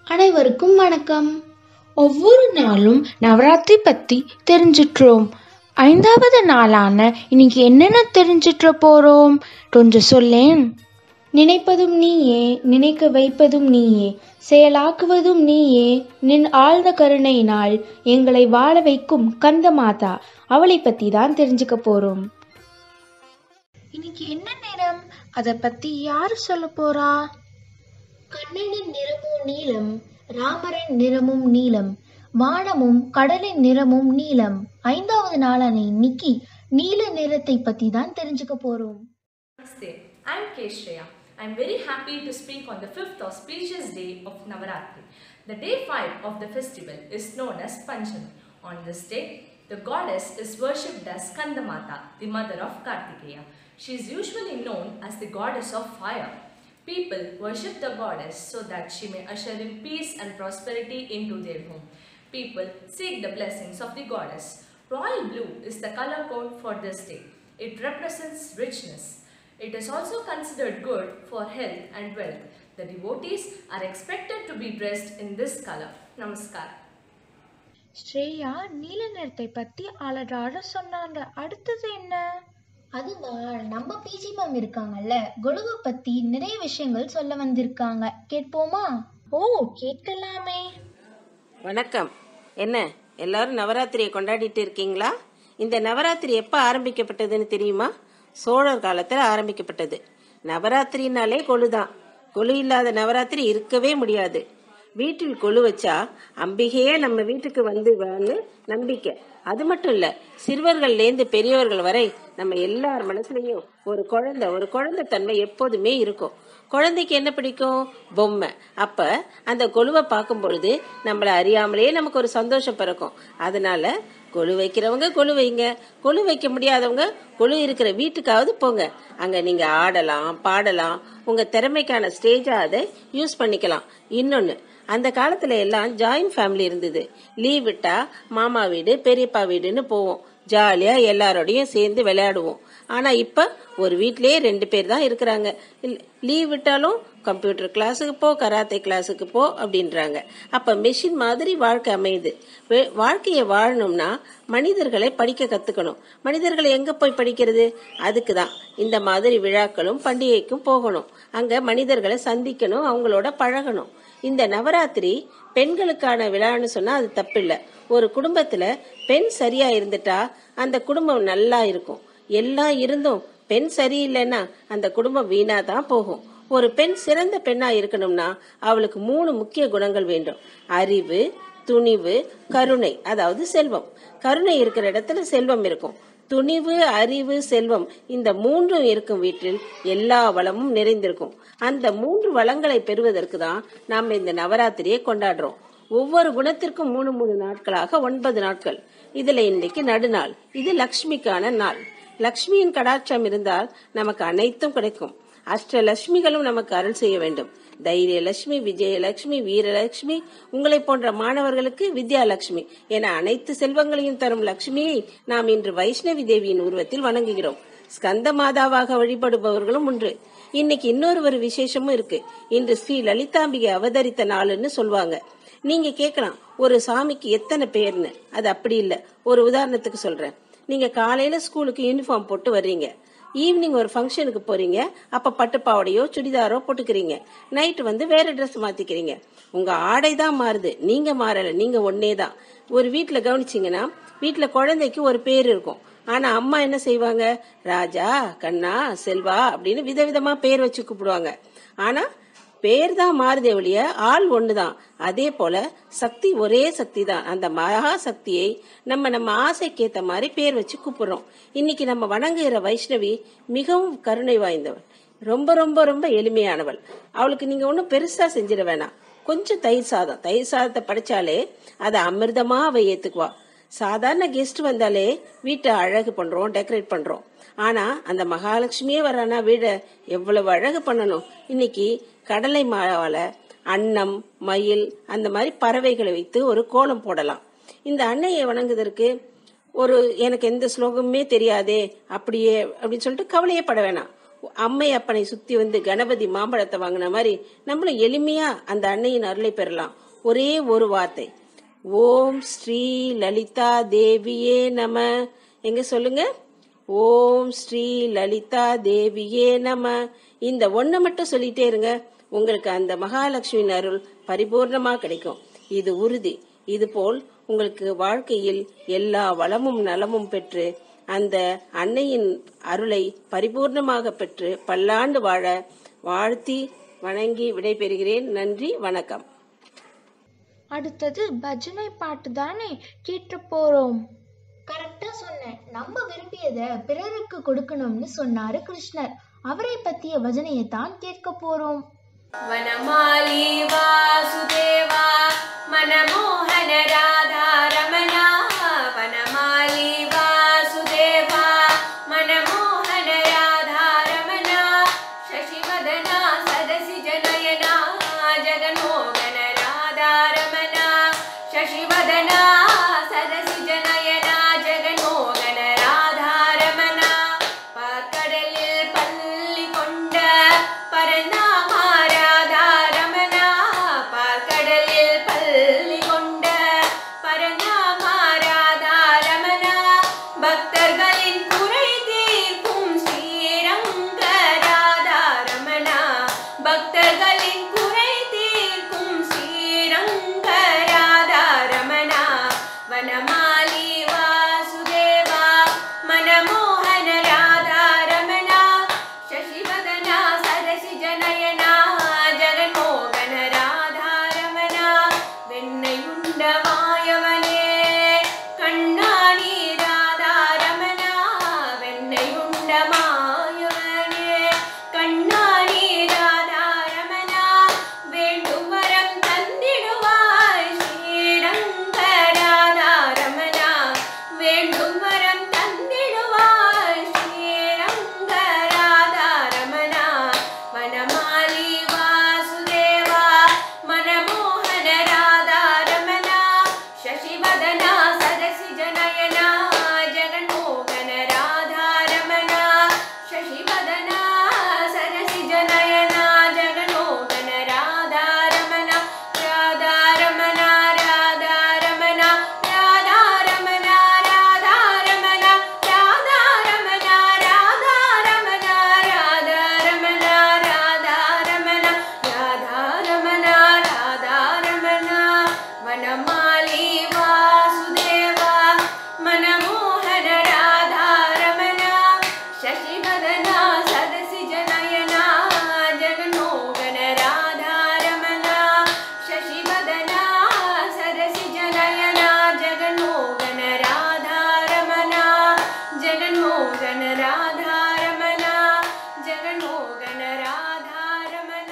அனைவருக்கும் வணக்கம் ஒவ்வொரு நாளும் நவராத்திரி பற்றி தெரிஞ்சிட்றோம் ஐந்தாவது நாளான இன்னைக்கு என்னென்ன தெரிஞ்சிட்ற போகிறோம் கொஞ்சம் சொல்லேன் நினைப்பதும் நீயே நினைக்க வைப்பதும் நீயே செயலாக்குவதும் நீயே நின் ஆழ்ந்த கருணையினால் எங்களை வாழ வைக்கும் கந்த மாதா அவளை பற்றி தான் தெரிஞ்சுக்க போகிறோம் இன்னைக்கு என்ன நிறம் அதை பற்றி யார் சொல்ல போறா கண்ணனின் நிறமும் நீலம் ராமரின் நிறமும் நீலம் வானமும் கடலின் நிறமும் நீலம் ஐந்தாவது நாளான இன்னைக்கு நீல நிறத்தை பத்தி தான் தெரிஞ்சுக்க போறோம் Namaste, I'm Keshreya. I'm very happy to speak on the fifth auspicious day of Navaratri. The day 5 of the festival is known as Panchami. On this day, the goddess is worshipped as Kandamata, the mother of Kartikeya. She is usually known as the goddess of fire. People worship the goddess so that she may usher in peace and prosperity into their home. People seek the blessings of the goddess. Royal blue is the color code for this day. It represents richness. It is also considered good for health and wealth. The devotees are expected to be dressed in this color. Namaskar. Shreya நீல நிறத்தை பத்தி அழகாக சொன்னாங்க அடுத்தது என்ன அதுவா நம்ம PG ma'am இருக்காங்கல்ல கொலுவை பத்தி நிறைய விஷயங்கள் சொல்ல வந்திருக்காங்க கேட்போமா ஓ கேட்கலாமே வணக்கம் என்ன எல்லாரும் நவராத்திரியை கொண்டாடிட்டு இருக்கீங்களா இந்த நவராத்திரி எப்போ ஆரம்பிக்கப்பட்டதுன்னு தெரியுமா சோழர் காலத்தில் ஆரம்பிக்கப்பட்டது நவராத்திரினாலே கொலுதான் கொலு இல்லாத நவராத்திரி இருக்கவே முடியாது வீட்டில் கொலு வச்சா அம்பிகையே நம்ம வீட்டுக்கு வந்து வான்னு நம்பிக்கை அது மட்டும் இல்ல சிறுவர்கள்லேருந்து பெரியவர்கள் வரை நம்ம எல்லார் மனசுலயும் ஒரு குழந்தை ஒரு குழந்தை தன்மை எப்போதுமே இருக்கும் குழந்தைக்கு என்ன பிடிக்கும் பொம்மை அப்ப அந்த கொலுவை பார்க்கும் பொழுது நம்மள அறியாமலே நமக்கு ஒரு சந்தோஷம் பிறக்கும் அதனால கொலு வைக்கிறவங்க கொலு வைங்க கொலு வைக்க முடியாதவங்க கொலு இருக்கிற வீட்டுக்காவது போங்க அங்க நீங்க ஆடலாம் பாடலாம் உங்க திறமைக்கான ஸ்டேஜா அதை யூஸ் பண்ணிக்கலாம் இன்னொன்னு அந்த காலத்துல எல்லாம் ஜாயின்ட் ஃபேமிலி இருந்தது லீவ் விட்டா மாமா வீடு பெரியப்பா வீடுன்னு போவோம் ஜாலியா எல்லாரோடையும் சேர்ந்து விளையாடுவோம் ஆனா இப்ப ஒரு வீட்லயே ரெண்டு பேர் தான் இருக்கிறாங்க லீவ் விட்டாலும் கம்ப்யூட்டர் கிளாஸுக்கு போ கராத்தே கிளாஸுக்கு போ அப்படின்றாங்க அப்ப மெஷின் மாதிரி வாழ்க்கை அமையுது வே- வாழ்க்கையை வாழணும்னா மனிதர்களை படிக்க கத்துக்கணும் மனிதர்களை எங்க போய் படிக்கிறது அதுக்கு தான் இந்த மாதிரி விழாக்களும் பண்டிகைக்கும் போகணும் அங்க மனிதர்களை சந்திக்கணும் அவங்களோட பழகணும் இந்த நவராத்திரி பெண்களுக்கான விழான்னு சொன்னா அது தப்பில்லை ஒரு குடும்பத்துல பெண் சரியா இருந்துட்டா அந்த குடும்பம் நல்லா இருக்கும் எல்லாம் இருந்தும் பெண் சரியில்லைன்னா அந்த குடும்பம் வீணா தான் போகும் ஒரு பெண் சிறந்த பெண்ணா இருக்கணும்னா அவளுக்கு மூணு முக்கிய குணங்கள் வேண்டும் அறிவு துணிவு கருணை அதாவது செல்வம் கருணை இருக்கிற இடத்துல செல்வம் இருக்கும் துணிவு அறிவு செல்வம் இந்த மூன்றும் இருக்கும் வீட்டில் எல்லா வளமும் நிறைந்திருக்கும் அந்த மூன்று வளங்களை பெறுவதற்கு தான் நாம் இந்த நவராத்திரியை கொண்டாடுறோம் ஒவ்வொரு குணத்திற்கும் மூணு மூணு நாட்களாக ஒன்பது நாட்கள் இதுல இன்னைக்கு நடுநாள் இது லக்ஷ்மிக்கான நாள் லக்ஷ்மியின் கடாட்சம் இருந்தால் நமக்கு அனைத்தும் கிடைக்கும் அஷ்டலட்சுமிகளும் நமக்கு அருள் செய்ய வேண்டும் தைரியலட்சுமி விஜயலட்சுமி வீரலட்சுமி உங்களை போன்ற மாணவர்களுக்கு வித்யாலட்சுமி என அனைத்து செல்வங்களையும் தரும் லட்சுமியை நாம் இன்று வைஷ்ணவி தேவியின் உருவத்தில் வணங்குகிறோம் ஸ்கந்த மாதாவாக வழிபடுபவர்களும் உண்டு இன்னைக்கு இன்னொரு ஒரு விசேஷமும் இருக்கு இன்று ஸ்ரீ லலிதாம்பிகை அவதரித்த நாளுன்னு சொல்லுவாங்க நீங்க கேட்கலாம் ஒரு சாமிக்கு எத்தனை பேர்னு அது அப்படி இல்ல ஒரு உதாரணத்துக்கு சொல்றேன் நீங்க காலையில ஸ்கூலுக்கு யூனிஃபார்ம் போட்டு வர்றீங்க ஈவினிங் ஒரு ஃபங்க்ஷனுக்கு போறீங்க அப்ப பட்டு பாவாடையோ சுடிதாரோ போட்டுக்கிறீங்க நைட்டு வந்து வேற ட்ரெஸ் மாத்திக்கிறீங்க உங்க ஆடை தான் மாறுது நீங்க மாறல நீங்க ஒன்னே தான் ஒரு வீட்ல கவனிச்சீங்கன்னா வீட்ல குழந்தைக்கு ஒரு பேர் இருக்கும் ஆனா அம்மா என்ன செய்வாங்க ராஜா கண்ணா செல்வா அப்படின்னு விதவிதமா பேர் வச்சு கூப்பிடுவாங்க ஆனா பேர் தான் மாறுதே ஒழிய ஆள் ஒண்ணுதான் அதே போல சக்தி ஒரே சக்தி தான் அந்த மகா சக்தியை நம்ம நம்ம ஆசைக்கு ஏத்த மாதிரி பேர் வச்சு கூப்பிடுறோம் இன்னைக்கு நம்ம வணங்குகிற வைஷ்ணவி மிகவும் கருணை வாய்ந்தவள் ரொம்ப ரொம்ப ரொம்ப எளிமையானவள் அவளுக்கு நீங்க ஒன்றும் பெருசா செஞ்சிட வேணாம் கொஞ்சம் தயிர் சாதம் தயிர் சாதத்தை படிச்சாலே அதை அமிர்தமா அவ ஏத்துக்குவா சாதாரண கெஸ்ட் வந்தாலே வீட்டை அழகு பண்றோம் டெக்கரேட் பண்றோம் ஆனா அந்த மகாலட்சுமியே வரானா வீட எவ்வளவு அழகு பண்ணணும் இன்னைக்கு கடலை மாவால அன்னம் மயில் அந்த மாதிரி பறவைகளை வைத்து ஒரு கோலம் போடலாம் இந்த அன்னையை வணங்குவதற்கு ஒரு எனக்கு எந்த ஸ்லோகமுமே தெரியாதே அப்படியே அப்படின்னு சொல்லிட்டு கவலையே பட வேணாம் அம்மை அப்பனை சுத்தி வந்து கணபதி மாம்பழத்தை வாங்கின மாதிரி நம்மளும் எளிமையா அந்த அன்னையின் அருளை பெறலாம் ஒரே ஒரு வார்த்தை ஓம் ஸ்ரீ லலிதா தேவியே நம எங்க சொல்லுங்க ஓம் ஸ்ரீ லலிதா தேவியே நம இந்த ஒன்றை மட்டும் சொல்லிட்டே இருங்க உங்களுக்கு அந்த மகாலட்சுமியின் அருள் பரிபூர்ணமா கிடைக்கும் இது உறுதி இதுபோல் உங்களுக்கு வாழ்க்கையில் எல்லா வளமும் நலமும் பெற்று அந்த அன்னையின் அருளை பரிபூர்ணமாக பெற்று பல்லாண்டு வாழ வாழ்த்தி வணங்கி விடைபெறுகிறேன் நன்றி வணக்கம் அடுத்தது பஜனை பாட்டு தானே கேட்டு போறோம் கரெக்டா சொன்னேன் நம்ம விரும்பியதை பிறருக்கு கொடுக்கணும்னு சொன்னாரு கிருஷ்ணர் அவரை பத்திய பஜனையை தான் கேட்க போறோம் वनमाली वासुदेवा मनमोहन राधा रमणा वनमाली वासुदेवा मनमोहन राधा रमणा शशिवदना सदसि जनयना जगन्मोहन राधा रमणा शशिवदना सदसि जनयना जगन्मोहन राधा रमणा பார்க்கடலில் பள்ளி கொண்ட பரந்தாமா ராதா ரமணா பார்க்கடலில் பள்ளி கொண்ட பரந்தாமா ராதா ரமணா பக்தர்களின் குறை தீர்க்கும் ஸ்ரீரங்க ராதா ரமணா பக்தர்களின் குறை தீர்க்கும் ஸ்ரீரங்க ராதா ரமணா வனமாலி வாசுதேவா मनमोहन राधा रमणा शशिवदना सरसि जनयना जगन्मोहन राधा रमणा வெண்ணையுண்ட மாயவனே கண்ணாணி ராதா ரமணா வெண்ணையுண்ட மாயவனே கண்ணாணி ராதா ரமணா வேண்டும் வரம் தந்திடுவாய் ஸ்ரீரங்க ராதா ரமணா வேண்டும் வரம் தந்திடுவாய் ஸ்ரீரங்க ராதா ரமணா வனமாலி வாசுதேவா மனமோகன ராதா ரமணா ಶಶಿವದನಾ ಸರಸಿ ಜನಯನ ಜಗನ್ಮೋಹನ ರಾಧಾ ರಮಣಾ ಶಶಿವದನಾ ಸರಸಿ ಜನಯನ ಜಗನ್ಮೋಹನ ರಾಧಾ ರಮಣ ರಾಧಾ ರಮಣ ರಾಧಾ ರಮಣ ರಾಧಾ ರಮಣ ರಾಧಾ ರಮಣ ರಾಧಾ ರಮಣ ರಾಧಾ ರಮಣ ರಾಧಾ ರಮಣ ರಾಧಾ ರಮಣ ರಾಧಾ ರಮಣ ರಾಧಾ ರಮಣ ವನಮಾಲಿ ವಾಸುದೇವಾ ಮನಮೋಹನ ರಾಧಾ ರಮಣ ಶಶಿವದನ ಸದಸಿ ಜನಯನ ಜಗನ್ಮೋಹನ ರಾಧಾ ರಮಣ ಶಶಿವದನ ಸದಸಿ ಜನಯನ ಜಗನ್ಮೋಹನ ರಾಧಾ ರಮಣ ಜಗನ್ಮೋಹನ ರಾಧಾ ರಮಣ ಜಗನ್ಮೋಹನ ರಾಧಾ ರಮಣ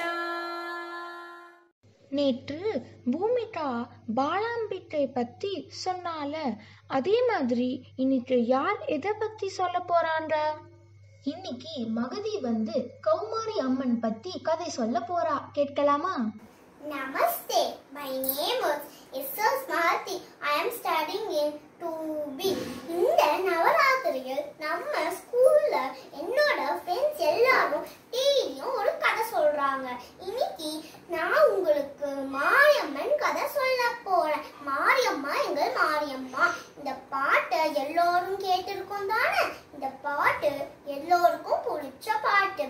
நேற்று பூமிகா பாலாம்பிகை பத்தி சொன்னால அதே மாதிரி இன்னைக்கு யார் எதை பத்தி சொல்ல போறாங்க இன்னைக்கு மகதி வந்து கௌமாரி அம்மன் பத்தி கதை சொல்ல போறா கேட்கலாமா Namaste. My name is Issa Smarti. I am studying in 2B. இந்த நவராத்திரியில் நம்ம ஸ்கூல்ல என்னோட ஃப்ரெண்ட்ஸ் எல்லாரும் டெய்லியும் ஒரு கதை சொல்றாங்க இன்னைக்கு நான் உங்களுக்கு மாரியம்மன் கதை சொல்ல போறேன் மாரியம்மா எங்கள் மாரியம்மா இந்த பாட்டை எல்லோரும் கேட்டிருக்கோம் தானே இந்த பாட்டு எல்லோருக்கும் பிடிச்ச பாட்டு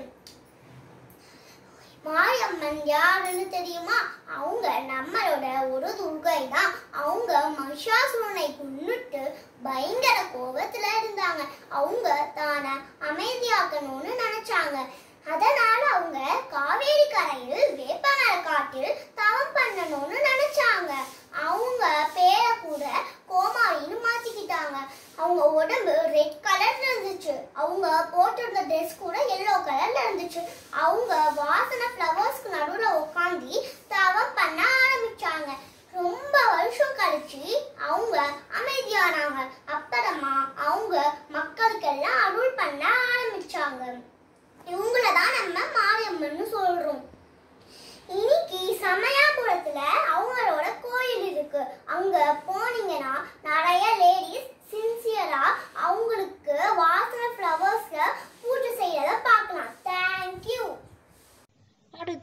மாரியம்மன் யாருன்னு தெரியுமா அவங்க நம்மளோட ஒரு துர்கை தான் அவங்க மகிஷாசுரனை கொன்னுட்டு பயங்கர கோபத்துல இருந்தாங்க அவங்க தானை அமைதியாக்கணும்னு நினைச்சாங்க அதனால அவங்க காவேரி கரையில் வேப்பமர காட்டில் தவம் பண்ணணும்னு நினைச்சாங்க அவங்க பேரை கூட கோமாளின்னு மாத்திக்கிட்டாங்க அவங்க உடம்பு ரெட் கலர்ல இருந்துச்சு அவங்க போட்டிருந்த ட்ரெஸ் கூட எல்லோ கலர்ல இருந்துச்சு அவங்க வாசனை ஃப்ளவர்ஸ்க்கு நடுவுல உட்காந்து தவம் பண்ண ஆரம்பிச்சாங்க ரொம்ப வருஷம் கழிச்சு அவங்க அமைதியானாங்க அப்புறமா அவங்க மக்களுக்கெல்லாம் அருள் பண்ண ஆரம்பிச்சாங்க இவங்கள தான் நம்ம மாரியம்மன்னு சொல்றோம் இன்னைக்கு சமயாபுரத்துல அவங்களோட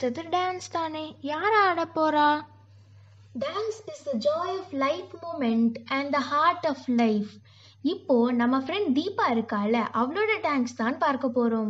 அடுத்தது டான்ஸ் தானே யார் ஆட போறா dance is the joy of life moment and the heart of life இப்போ நம்ம ஃப்ரெண்ட் தீபா இருக்கால அவளோட டான்ஸ் தான் பார்க்க போறோம்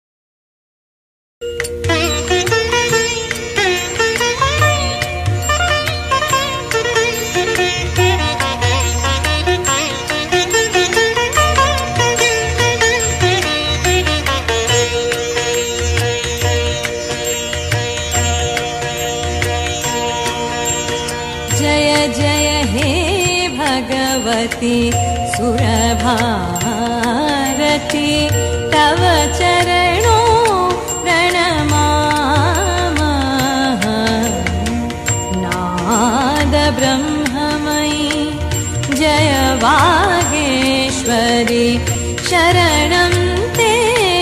जय जय हे भगवती सुरभारती तव चरणो प्रणमामः नाद ब्रह्ममयी जय वागेश्वरी शरणं ते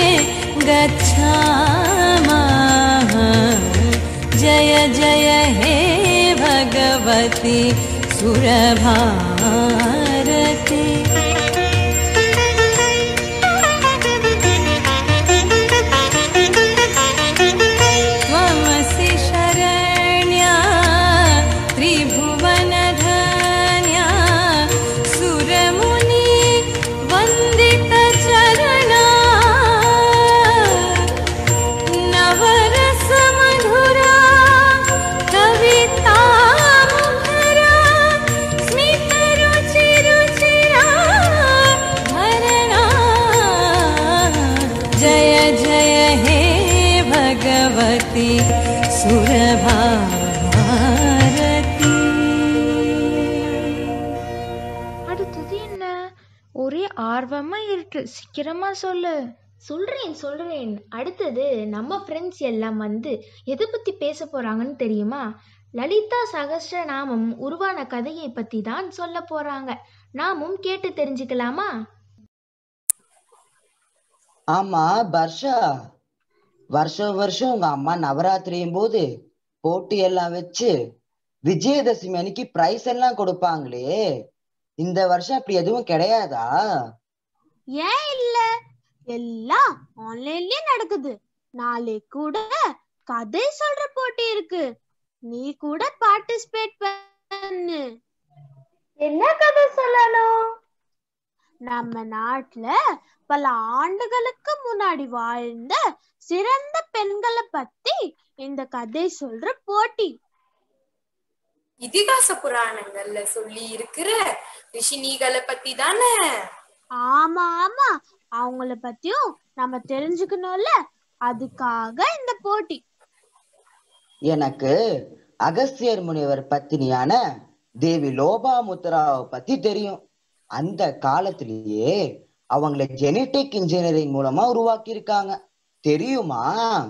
गच्छामः जय जय हे भगवती सुरभारती त्वमसि शरण्या त्रिभुवनधन्या सुरमुनि वन्दितचरणा नवरसमधुरा कवितामुखरा स्मितरुचिरुचिरा भरणा जय जय हे भगवती सुरभारती அடுத்தது என்ன ஒரே ஆர்வமா இருக்கு சீக்கிரமா சொல்லு சொல்றேன் சொல்றேன் அடுத்தது நம்ம ஃப்ரெண்ட்ஸ் எல்லாம் வந்து எதை பத்தி பேச போறாங்கன்னு தெரியுமா லலிதா சகஸ்ரநாமம் உருவான கதையை பத்தி தான் சொல்ல போறாங்க நாமும் கேட்டு தெரிஞ்சுக்கலாமா ஆமா பர்ஷா வருஷம் வருஷம் உங்க அம்மா நவராத்திரியும் போது போட்டி எல்லாம் வச்சு விஜயதசமி அன்னைக்கு பிரைஸ் எல்லாம் கொடுப்பாங்களே இந்த வருஷம் அப்படி எதுவும் கிடையாதா ஏன் இல்ல எல்லாம் ஆன்லைன்லயே நடக்குது நாளை கூட கதை சொல்ற போட்டி இருக்கு நீ கூட பார்ட்டிசிபேட் பண்ணு என்ன கதை சொல்லணும் நம்ம நாட்டுல பல ஆண்டுகளுக்கு முன்னாடி வாழ்ந்த சிறந்த பெண்களை பத்தி இந்த கதை சொல்ற போட்டி இதிகாச புராணங்கள்ல சொல்லி இருக்கிற ரிஷினிகளை பத்தி தானே ஆமா ஆமா அவங்கள பத்தியும் நம்ம தெரிஞ்சுக்கணும்ல அதுக்காக இந்த போட்டி எனக்கு அகஸ்தியர் முனிவர் பத்தினியான தேவி லோபாமுத்ராவை பத்தி தெரியும் அந்த காலத்திலேயே அவங்கள ஜெனட்டிக் இன்ஜினியரிங் மூலமா உருவாக்கி இருக்காங்க தெரியுமா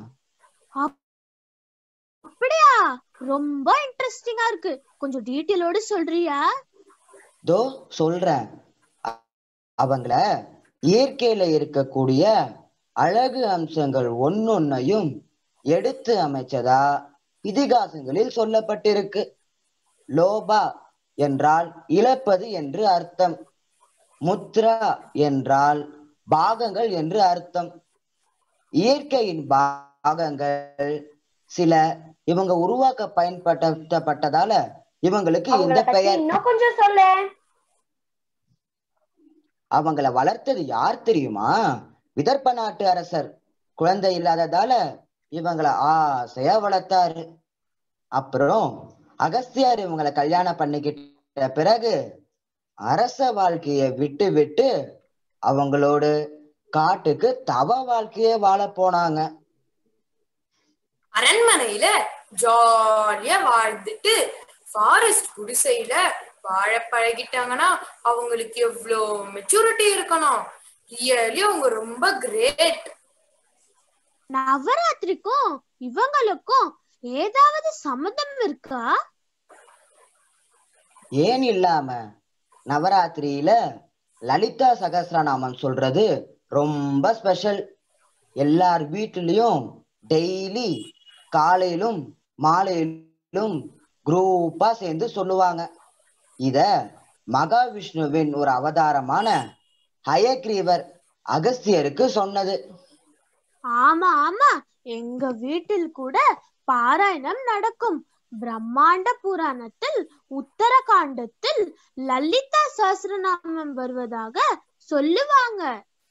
அப்படியா ரொம்ப இன்ட்ரெஸ்டிங்கா இருக்கு கொஞ்சம் டீட்டெயிலோட சொல்றியா தோ சொல்றேன் அ- அவங்கள இயற்கையில இருக்கக்கூடிய அழகு அம்சங்கள் ஒன்னொன்னையும் எடுத்து அமைச்சதா இதிகாசங்களில் சொல்லப்பட்டிருக்கு லோபா என்றால் இழப்பது என்று அர்த்தம் முத்ரா என்றால் பாகங்கள் என்று அர்த்தம் இயற்கையின் பாகங்கள் சில இவங்க உருவாக்க பயன்படுத்தப்பட்டதால இவங்களுக்கு இந்த அவங்கள பத்தி பெயர் இன்னும் கொஞ்சம் சொல்லு அவங்கள வளர்த்தது யார் தெரியுமா விதர்ப்ப நாட்டு அரசர் குழந்தை இல்லாததால இவங்கள ஆசையா வளர்த்தாரு அப்புறம் அகஸ்தியார் இவங்களை கல்யாணம் பண்ணிக்கிட்ட பிறகு அரச வாழ்க்கைய விட்டு விட்டு அவங்களோடு காட்டுக்கு தவ வாழ்க்கைய வாழ போனாங்க அரண்மனையில ஜாலியா வாழ்ந்துட்டு ஃபாரஸ்ட் குடிசையில வாழ பழகிட்டாங்கன்னா அவங்களுக்கு எவ்வளோ மெச்சூரிட்டி இருக்கணும் ரியலி அவங்க ரொம்ப கிரேட் நவராத்திரிக்கும் இவங்களுக்கும் ஏதாவது சம்மந்தம் இருக்கா ஏன் இல்லாம நவராத்திரியில லலிதா சகஸ்ரநாமம் சொல்றது ரொம்ப ஸ்பெஷல் எல்லார் வீட்டுலயும் டெய்லி காலையிலும் மாலையிலும் குரூப்பா சேர்ந்து சொல்லுவாங்க இத மகாவிஷ்ணுவின் ஒரு அவதாரமான ஹயக்ரீவர் அகஸ்தியருக்கு சொன்னது ஆமா ஆமா எங்க வீட்டில் கூட பாராயணம் நடக்கும் பிரம்மாண்ட புராணத்தில் உத்தரகாண்டத்தில் லலிதா சஹஸ்ரநாமம் வருவதாக சொல்லுவாங்க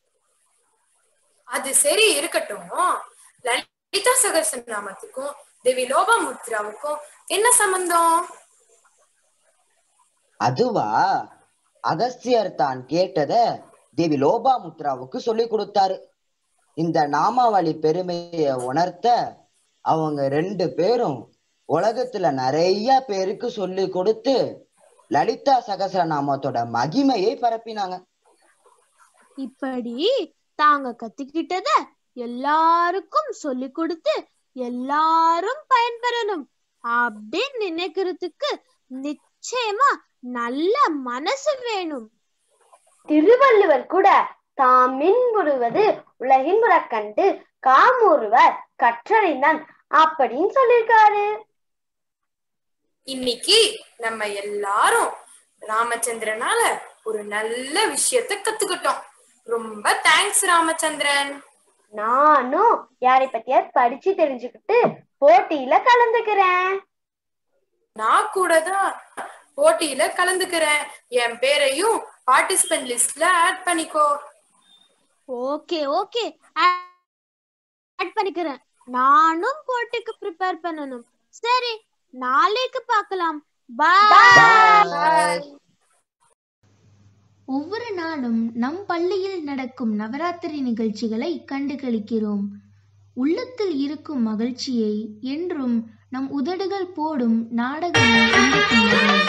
அது சரி இருக்கட்டும் லலிதா சகசநாமத்துக்கும் தேவி லோபாமுத்ராவுக்கும் என்ன சம்பந்தம் அதுவா அகஸ்தியர் தான் கேட்டத தேவி லோபாமுத்ராவுக்கு சொல்லி கொடுத்தாரு இந்த நாமாவளி பெருமையை உணர்த்த அவங்க ரெண்டு பேரும் உலகத்துல நிறைய பேருக்கு சொல்லி கொடுத்து லலிதா சகசரநாமத்தோட மகிமையை பரப்பினாங்க இப்படி தாங்க கத்துக்கிட்டத எல்லாருக்கும் சொல்லி கொடுத்து எல்லாரும் பயன்பெறணும் அப்படின்னு நினைக்கிறதுக்கு நிச்சயமா நல்ல மனசு வேணும் திருவள்ளுவர் கூட தாம் மின்புறுவது உலகின் புறக்கண்டு காமூறுவர் கற்றறிந்தான் அப்படின்னு சொல்லியிருக்காரு இன்னைக்கு நம்ம எல்லாரும் ராமச்சந்திரனால ஒரு நல்ல விஷயத்த கத்துக்கிட்டோம் ரொம்ப தேங்க்ஸ் ராமச்சந்திரன் நானும் யாரை பத்தியாவது படிச்சு தெரிஞ்சுக்கிட்டு போட்டியில கலந்துக்கிறேன் நான் கூட தான் போட்டியில கலந்துக்கிறேன் என் பேரையும் பார்ட்டிசிபென்ட் லிஸ்ட்ல ஆட் பண்ணிக்கோ ஓகே ஓகே ஆட் பண்ணிக்கிறேன் நானும் போட்டிக்கு ப்ரிப்பேர் பண்ணணும் சரி நாளைக்கு பார்க்கலாம் பாய் ஒவ்வொரு நாளும் நம் பள்ளியில் நடக்கும் நவராத்திரி நிகழ்ச்சிகளை கண்டு களிக்கிறோம் உள்ளத்தில் இருக்கும் மகிழ்ச்சியை என்றும் நம் உதடுகள் போடும் நாடகமே இந்த புன்னகை.